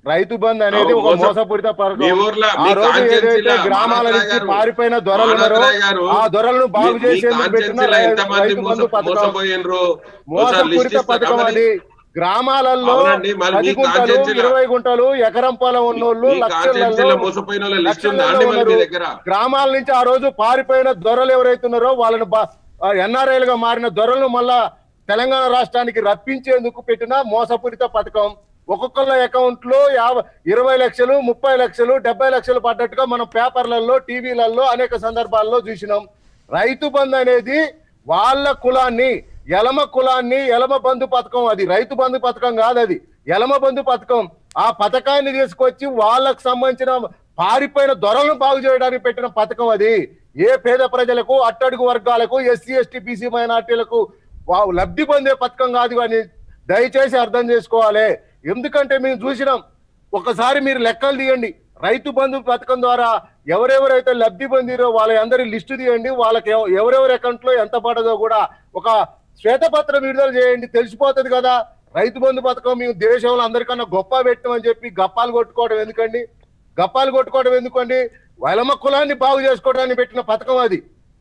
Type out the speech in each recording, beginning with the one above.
రైతు బంధు అనేది అవును, ఒక మోసం. మోసపూరిత మీ పథకం ఊర్లో ఆ మీ రోజు ఏదైతే కాన్స్టిట్యున్సీలో గ్రామాల మానవరాయ్ నుంచి గారు- పారిపోయిన దొరలు ఉన్నారో మానవరాయ్ గారు, ఆ దొరలను బాగు మీ- మీ చేసేందుకు పెట్టిన కాన్స్టిట్యున్సీలో రై- ఎంతమంది రైతు బంధు మోస- పథకం మోసపోయినరు ఒకసారి మోసపూరిత లిస్ట్ ఇస్తారా పథకం మరి? అది గ్రామాలలో అవునండి, మరి పది మీ గుంటలు కాన్స్టిట్యున్సీలో- ఇరవై గుంటలు ఎకరం పొలం ఉన్నోళ్ళు మీ కాన్స్టిట్యున్సీలో లక్షలలో మోసపోయిన వాళ్ళ లిస్ట్ ఉందా లక్షలలో అండి మరి మీ ఉన్నారు. దగ్గర గ్రామాల నుంచి ఆ రోజు పారిపోయిన దొరలు ఎవరైతున్నారో వాళ్ళని ఎన్ఆర్ఐలుగా మారిన దొరలను మళ్ళా తెలంగాణ రాష్ట్రానికి రప్పించేందుకు పెట్టిన మోసపూరిత పథకం ఒక్కొక్కళ్ళ అకౌంట్ లో యాభై ఇరవై లక్షలు ముప్పై లక్షలు డెబ్బై లక్షలు పడ్డట్టుగా మనం పేపర్లలో టీవీలలో అనేక సందర్భాల్లో చూసినాం రైతు బంధు అనేది వాళ్ళ కులాన్ని ఎలమ కులాన్ని ఎలమ బంధు పథకం అది రైతు బంధు పథకం కాదు అది ఎలమ బంధు పథకం ఆ పథకాన్ని తీసుకొచ్చి వాళ్ళకు సంబంధించిన పారిపోయిన దొరలను బాగు చేయడానికి పెట్టిన పథకం అది ఏ పేద ప్రజలకు అట్టడుగు వర్గాలకు ఎస్సీ ఎస్టీ బీసీ మైనార్టీలకు వా- లబ్ధి పొందే పథకం కాదు అని దయచేసి అర్థం చేసుకోవాలి ఎందుకంటే మేము చూసినాం ఒకసారి మీరు లెక్కలు తీయండి రైతు బంధు పథకం ద్వారా ఎవరెవరైతే లబ్ధి పొందిరో వాళ్ళ అందరి లిస్టు తీయండి వాళ్ళకి ఎవ- ఎవరెవరి అకౌంట్ లో ఎంత పడదో కూడా ఒక శ్వేతపత్రం విడుదల చేయండి తెలిసిపోతుంది కదా రైతు బంధు పథకం మేము దేశంలో అందరికన్నా గొప్ప పెట్టమని చెప్పి గప్పాలు కొట్టుకోవడం ఎందుకండి గప్పాలు కొట్టుకోవడం ఎందుకండి వలమ కులాన్ని బాగు చేసుకోవడానికి పెట్టిన పథకం అది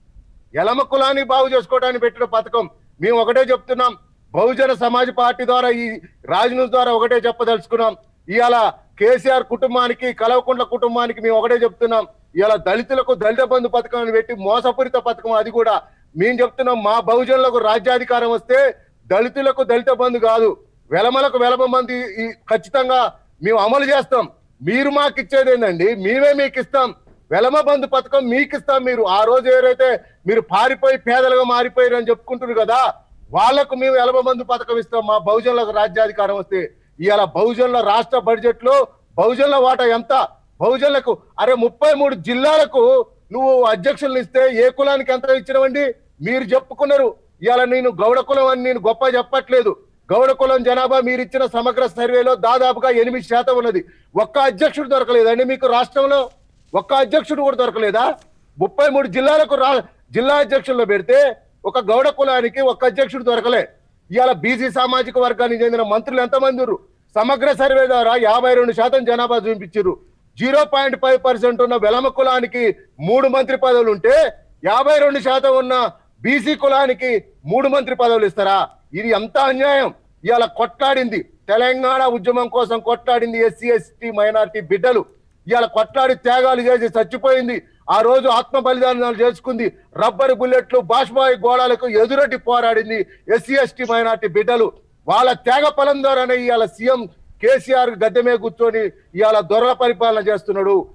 ఎలమ కులాన్ని బాగు చేసుకోవడానికి పెట్టిన పథకం మేము ఒకటే చెప్తున్నాం బహుజన సమాజ్ పార్టీ ద్వారా ఈ రాజనూస్ ద్వారా ఒకటే చెప్పదలుచుకున్నాం ఇవాళ కేసీఆర్ కుటుంబానికి కలవకుంట్ల కుటుంబానికి మేము ఒకటే చెప్తున్నాం ఇవాళ దళితులకు దళిత బంధు పథకం పెట్టి మోసపూరిత పథకం అది కూడా మేము చెప్తున్నాం మా బహుజనులకు రాజ్యాధికారం వస్తే దళితులకు దళిత బంధు కాదు వెలమలకు వెలమ మంది ఈ ఖచ్చితంగా మేము అమలు చేస్తాం మీరు మాకు ఇచ్చేది ఏందండి మేమే మీకు ఇస్తాం వెలమ బంధు పథకం మీకు ఇస్తాం మీరు ఆ రోజు ఎవరైతే మీరు పారిపోయి పేదలుగా మారిపోయారు అని చెప్పుకుంటున్నారు కదా వాళ్లకు మేము వెలమ బంధు పథకం ఇస్తాం మా బహుజనులకు రాజ్యాధికారం వస్తే ఇవాళ బహుజనుల రాష్ట్ర బడ్జెట్ లో బహుజనుల వాటా ఎంత బహుజనులకు అరే ముప్పై మూడు జిల్లాలకు నువ్వు అధ్యక్షులను ఇస్తే ఏ కులానికి ఎంత ఇచ్చినవండి మీరు చెప్పుకున్నారు ఇవాళ నేను గౌడ కులం అని నేను గొప్ప చెప్పట్లేదు గౌడ కులం జనాభా మీరు ఇచ్చిన సమగ్ర సర్వేలో దాదాపుగా ఎనిమిది శాతం ఉన్నది ఒక్క అధ్యక్షుడు దొరకలేదండి మీకు రాష్ట్రంలో ఒక్క అధ్యక్షుడు కూడా దొరకలేదా ముప్పై మూడు జిల్లాలకు రా జిల్లా అధ్యక్షుల్లో పెడితే ఒక గౌడ కులానికి ఒక్క అధ్యక్షుడు దొరకలే ఇవాళ బీసీ సామాజిక వర్గానికి చెందిన మంత్రులు ఎంతమంది ఉన్నారు సమగ్ర సర్వే ద్వారా యాభై రెండు శాతం జనాభా చూపించారు జీరో పాయింట్ ఫైవ్ పర్సెంట్ ఉన్న వెలమ కులానికి మూడు మంత్రి పదవులు ఉంటే యాభై రెండు శాతం ఉన్న బీసీ కులానికి మూడు మంత్రి పదవులు ఇస్తారా ఇది ఎంత అన్యాయం ఇవాళ కొట్లాడింది తెలంగాణ ఉద్యమం కోసం కొట్లాడింది ఎస్సీ ఎస్టీ మైనారిటీ బిడ్డలు ఇవాళ కొట్లాడి త్యాగాలు చేసి చచ్చిపోయింది ఆ రోజు ఆత్మ బలిదానాలు చేసుకుంది రబ్బర్ బుల్లెట్లు బాష్పాయి గోళాలకు ఎదురొట్టి పోరాడింది ఎస్సీ ఎస్టీ మైనార్టీ బిడ్డలు వాళ్ళ త్యాగ ఫలం ద్వారానే ఇవాళ సీఎం కేసీఆర్ గద్దె మీద కూర్చొని ఇవాళ దొరల పరిపాలన చేస్తున్నాడు